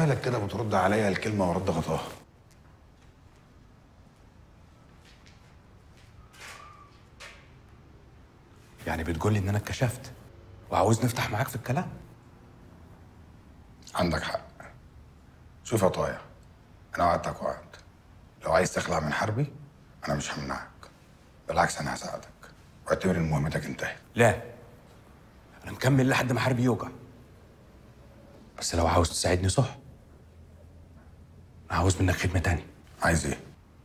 مالك كده بترد عليا الكلمه ورد غطاها يعني بتقول لي ان انا اتكشفت وعاوز نفتح معاك في الكلام عندك حق شوف يا طايع انا وعدتك وعد لو عايز تخلع من حربي انا مش همنعك بالعكس انا هساعدك واعتبر ان مهمتك انتهت لا انا مكمل لحد ما حربي يوجع بس لو عاوز تساعدني صح انا عاوز منك خدمه تانية عايز ايه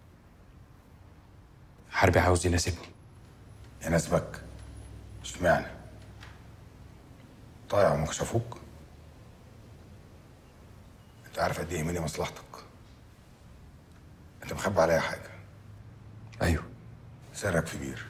حربي عاوز يناسبني يناسبك اشمعنى طايع وما كشفوك انت عارف قد ايه يهمني مصلحتك انت مخبي عليا حاجه ايوه سرك في بير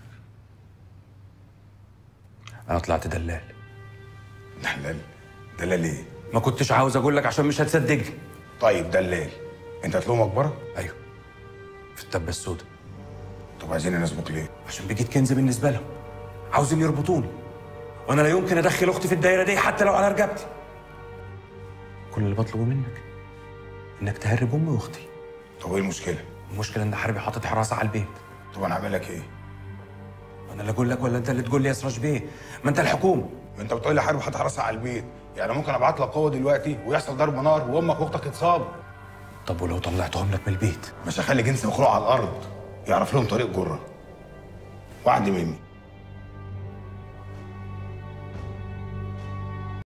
انا طلعت دلال دلال دلال ايه ما كنتش عاوز اقول لك عشان مش هتصدقني طيب دلال انت هتلوم مقبره ايوه في التبه السوداء طب عايزين يناسبوك ليه عشان بقيت كنز بالنسبه لهم عاوزين يربطوني وانا لا يمكن ادخل اختي في الدايره دي حتى لو على رقبتي كل اللي بطلبه منك انك تهرب امي واختي طب ايه المشكله المشكله ان حربي حاطط حراسه على البيت طب انا اعمل لك ايه انا اللي اقول لك ولا انت اللي تقول لي يا سراج بيه ما انت الحكومه انت بتقول لي حرب هتحرسها على البيت يعني ممكن ابعت لك قوه دلوقتي ويحصل ضرب نار وامك واختك يتصابوا طب ولو طلعتهم لك من البيت مش هخلي جنس مخلوق على الارض يعرف لهم طريق جره وعد مني